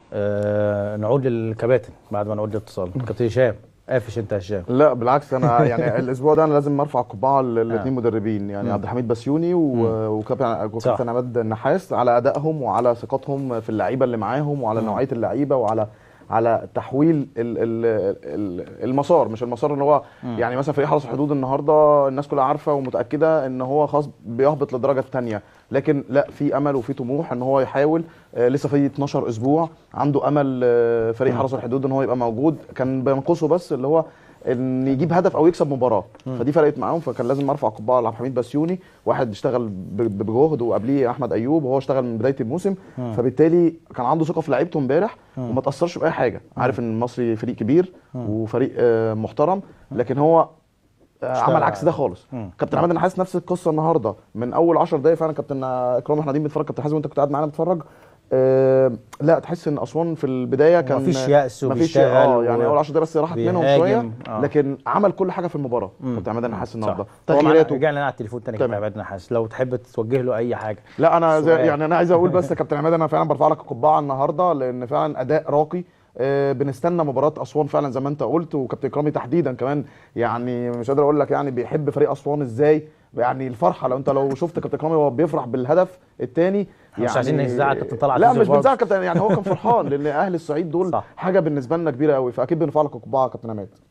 آه نعود للكباتن بعد ما نعود للاتصال كابتن هشام قافش انت يا هشام لا بالعكس انا يعني الاسبوع ده انا لازم ارفع القبعه للاثنين مدربين يعني مم. عبد الحميد بسيوني و- وكابتن وكابتن عماد النحاس على ادائهم وعلى ثقتهم في اللعيبه اللي معاهم وعلى مم. نوعيه اللعيبه وعلى على تحويل ال ال ال المسار مش المسار اللي هو مم. يعني مثلا فريق حرس الحدود النهارده الناس كلها عارفه ومتاكده ان هو خلاص بيهبط للدرجه الثانيه لكن لا في امل وفي طموح ان هو يحاول آه، لسه في 12 اسبوع عنده امل آه، فريق مم. حرس الحدود ان هو يبقى موجود كان بينقصه بس اللي هو ان يجيب هدف او يكسب مباراه مم. فدي فرقت معاهم فكان لازم ارفع قبعه لعبد الحميد بسيوني واحد اشتغل ب- بجهد وقبليه احمد ايوب وهو اشتغل من بدايه الموسم مم. فبالتالي كان عنده ثقه في لعيبته امبارح مم. وما تاثرش باي حاجه عارف ان المصري فريق كبير مم. وفريق آه، محترم لكن هو آه، اشتغل عمل عكس ده خالص مم. كابتن عماد انا حاسس نفس القصه النهارده من اول 10 دقايق فعلا كابتن اكرام احنا قاعدين بنتفرج كابتن حازم وانت كنت قاعد معانا بتتفرج آه لا تحس ان اسوان في البدايه كان مفيش يأس مفيش وبيشتغل اه يعني و- اول 10 دقايق بس راحت منهم بيهاجم. شويه آه. لكن عمل كل حاجه في المباراه مم. كابتن عماد انا حاسس النهارده صح. هو معانا- تغييراته رجعنا على التليفون تاني كابتن تمام. عماد نحاس لو تحب توجه له اي حاجه لا انا زي سؤال. يعني انا عايز اقول بس يا كابتن عماد انا فعلا برفع لك القبعه النهارده لان فعلا اداء راقي آه، بنستنى مباراه اسوان فعلا زي ما انت قلت وكابتن اكرامي تحديدا كمان يعني مش قادر اقول لك يعني بيحب فريق اسوان ازاي يعني الفرحه لو انت لو شفت كابتن اكرامي وهو بيفرح بالهدف الثاني إحنا مش عايزين نزعل كابتن طلعت لا يوسف مش برضه. بنزعل كابتن يعني هو كان فرحان لان اهل الصعيد دول صح. حاجه بالنسبه لنا كبيره قوي فاكيد بنرفع لك القبعه يا كابتن عماد